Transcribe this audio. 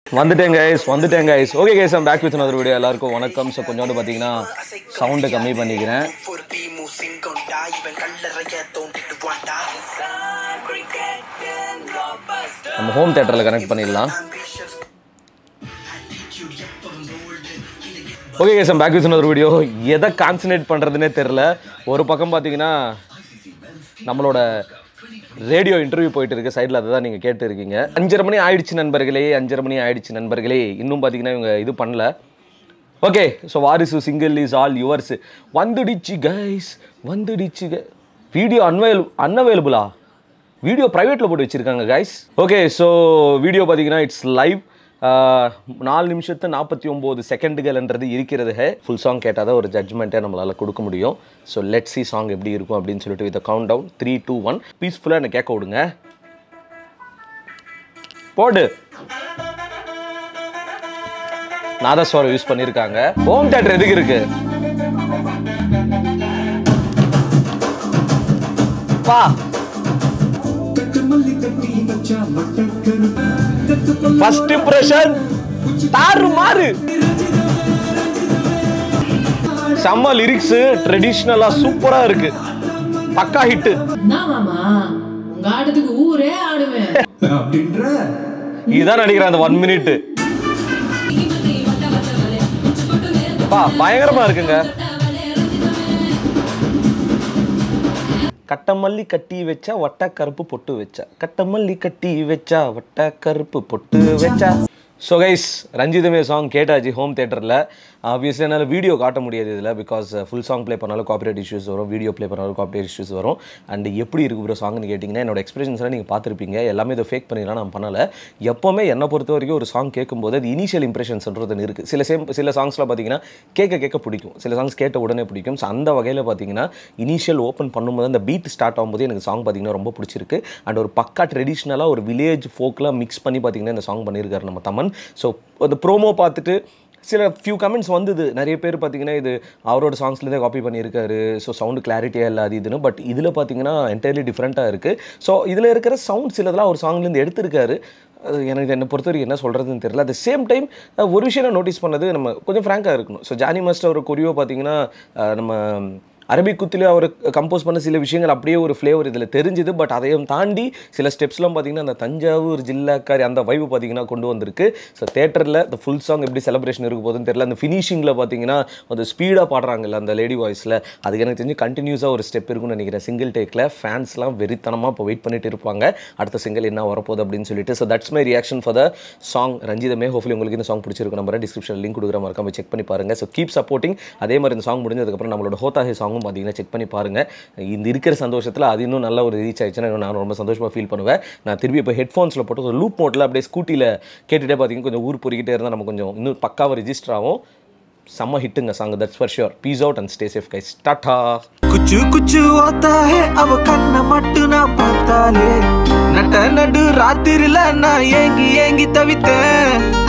வந்துட்டேன் கைஸ் வந்துட்டேன் guys okay guys I'm back with another video எல்லாருக்கும் வணக்கம் ஸோ கொஞ்சோண்டு பார்த்தீங்கன்னா சவுண்டு கம்மி பண்ணிக்கிறேன் ஒரு பீமு சிங்கம்டா இவன் கல்லறைய தோண்டிட்டு வாண்டா நம்ம ஹோம் தேட்டரில் கனெக்ட் பண்ணிடலாம் ஓகே கேஸ் பேக் வித் ஒரு வீடியோ எதை கான்சன்ட்ரேட் பண்ணுறதுனே தெரில ஒரு பக்கம் பார்த்தீங்கன்னா நம்மளோட ரேடியோ இன்டர்வியூ போயிட்டு இருக்கு சைடில் அதை தான் நீங்கள் கேட்டு இருக்கீங்க அஞ்சரை மணி ஆயிடுச்சு நண்பர்களே அஞ்சரை மணி ஆயிடுச்சு நண்பர்களே இன்னும் பார்த்தீங்கன்னா இவங்க இது பண்ணல okay so Varisu single is all yours வந்துடுச்சு கைஸ் வந்துடுச்சு வீடியோ அன்வைல் அன்அவைலபிளா வீடியோ ப்ரைவேட்டில் போட்டு வச்சுருக்காங்க கைஸ் ஓகே ஸோ வீடியோ பார்த்தீங்கன்னா இட்ஸ் லைவ் நாலு நிமிஷத்து நாற்பத்தி ஒம்பது செகண்டுகள்ன்றது இருக்கிறது ஹே ஃபுல் சாங் கேட்டால் தான் ஒரு ஜட்ஜ்மெண்ட்டே நம்மளால் கொடுக்க முடியும் ஸோ லெட் சி சாங் எப்படி இருக்கும் அப்படின்னு சொல்லிட்டு with countdown three two one பீஸ்ஃபுல்லாக என்னை கேட்க விடுங்க போடு நாதஸ்வரம் யூஸ் பண்ணியிருக்காங்க ஹோம் தேட்டர் எதுக்கு இருக்கு பா ஃபர்ஸ்ட் இம்ப்ரெஷன் தாறு மாறு செம்ம லிரிக்ஸ் ட்ரெடிஷ்னலா சூப்பரா இருக்கு பக்கா ஹிட் என்ன மாமா உங்க ஆட்டத்துக்கு ஊரே ஆடுவேன் இதுதான் நினைக்கிறேன் அந்த ஒன் மினிட் பா பயங்கரமா இருக்குங்க கட்டமல்லி கட்டி வச்சா வட்ட கருப்பு பொட்டு வச்சா கட்டமல்லி கட்டி வச்சா வட்ட கருப்பு பொட்டு வச்சா ஸோ கைஸ் ரஞ்சிதமே சாங் கேட்டாச்சு ஹோம் தேட்டரில் ஆப்வியஸ்லி என்னால் வீடியோ காட்ட முடியாது இதில் பிகாஸ் ஃபுல் சாங் ப்ளே பண்ணாலும் காப்பிரைட் இஷ்யூஸ் வரும் வீடியோ ப்ளே பண்ணாலும் காப்பிரைட் இஷ்யூஸ் வரும் அண்ட் எப்படி இருக்கு ப்ரோ சாங்னு கேட்டிங்கன்னா என்னோட எக்ஸ்பிரஷன்ஸ்லாம் நீங்கள் பார்த்துருப்பீங்க எல்லாமே இதை ஃபேக் பண்ணிடலாம் நான் பண்ணலை எப்போவுமே என்னை பொறுத்த வரைக்கும் ஒரு சாங் கேட்கும்போது அது இனிஷியல் இம்ப்ரெஷன்ஸ்ன்றது இருக்குது சில சேம் சில சாங்ஸ்லாம் பார்த்தீங்கன்னா கேட்க கேட்க பிடிக்கும் சில சாங்ஸ் கேட்ட உடனே பிடிக்கும் ஸோ அந்த வகையில் பார்த்தீங்கன்னா இனிஷியல் ஓப்பன் பண்ணும்போது அந்த பீட் ஸ்டார்ட் ஆகும்போது எனக்கு சாங் பார்த்தீங்கன்னா ரொம்ப பிடிச்சிருக்கு அண்ட் ஒரு பக்கா ட்ரெடிஷ்னலாக ஒரு வில்லேஜ் ஃபோக்லாம் மிக்ஸ் பண்ணி பார்த்தீங்கன்னா இந்த சாங் பண்ணியிருக்காரு நம்ம தமன் ஸோ அந்த ப்ரோமோ பார்த்துட்டு சில ஃபியூ கமெண்ட்ஸ் வந்தது நிறைய பேர் பார்த்தீங்கன்னா இது அவரோட சாங்ஸ்லேருந்தே காப்பி பண்ணியிருக்காரு ஸோ சவுண்டு கிளாரிட்டியாக இல்லை அது இதுன்னு பட் இதில் பார்த்தீங்கன்னா என்டையர்லி டிஃப்ரெண்ட்டாக இருக்குது ஸோ இதில் இருக்கிற சவுண்ட் சிலதெல்லாம் ஒரு சாங்லேருந்து எடுத்திருக்காரு அது எனக்கு என்னை பொறுத்த வரைக்கும் என்ன சொல்கிறதுன்னு தெரியல அட் சேம் டைம் ஒரு விஷயம் நான் நோட்டீஸ் பண்ணது நம்ம கொஞ்சம் ஃப்ராங்காக இருக்கணும் ஸோ ஜானி மாஸ்டர் ஒரு கொரியோ பார்த்தீங்கன்னா அஹ், நம்ம அரபிக் குத்தில் அவர் கம்போஸ் பண்ண சில விஷயங்கள் அப்படியே ஒரு ஃப்ளேவர் இதில் தெரிஞ்சுது பட் அதையும் தாண்டி சில ஸ்டெப்ஸ்லாம் பார்த்தீங்கன்னா அந்த தஞ்சாவூர் ஜில்லாக்காரி அந்த வைப்பு பார்த்தீங்கன்னா கொண்டு வந்திருக்கு ஸோ தேட்டரில் இந்த ஃபுல் சாங் எப்படி செலிப்ரேஷன் இருக்க போகுதுன்னு தெரியல அந்த ஃபினிஷிங்கில் பார்த்தீங்கன்னா அந்த ஸ்பீடாக பாடுறாங்கல்ல அந்த லேடி வாய்ஸில் அதுக்கு எனக்கு தெரிஞ்சு கண்டினியூஸாக ஒரு ஸ்டெப் இருக்கும்னு நினைக்கிறேன் சிங்கிள் டேக்கில் ஃபேன்ஸ்லாம் வெறித்தனமாக இப்போ வெயிட் பண்ணிட்டு இருப்பாங்க அடுத்த சிங்கிள் என்ன வரப்போகுது அப்படின்னு சொல்லிட்டு so that's my reaction for the song Ranjithame hopefully உங்களுக்கு இந்த சாங் பிடிச்சிருக்கும் நம்ம டிஸ்கிரிப்ஷன் லிங்க் கொடுக்குற மறக்காம செக் பண்ணி பாருங்க ஸோ கீப் சப்போர்ட்டிங் அதே மாதிரி இந்த சாங் முடிஞ்சதுக்கப்புறம் நம்மளோட ஹோதாஹே சாங்கும் பார்த்தீங்கன்னா செக் பண்ணி பாருங்க இந்த இருக்கிற சந்தோஷத்தில் அது இன்னும் நல்ல ஒரு ரீச் ஆயிடுச்சுன்னா இன்னும் நான் ரொம்ப சந்தோஷமாக ஃபீல் பண்ணுவேன் நான் திருப்பி இப்போ ஹெட்ஃபோன்ஸில் போட்டு ஒரு லூப் மோட்டில் அப்படியே ஸ்கூட்டியில் கேட்டுகிட்டே பார்த்தீங்கன்னா கொஞ்சம் ஊர் பொறிக்கிட்டே இருந்தால் நம்ம கொஞ்சம் இன்னும் பக்காவாக ரெஜிஸ்டர் ஆகும் செம்ம ஹிட்டுங்க song that's for sure peace out and stay safe guys டாட்டா குச்சு குச்சு ஓத்தா ஹே அவ கண்ண மட்டும் நான் பார்த்தாலே நட்ட நடு ராத்திரில நான் ஏங்கி ஏங்கி தவித்தேன்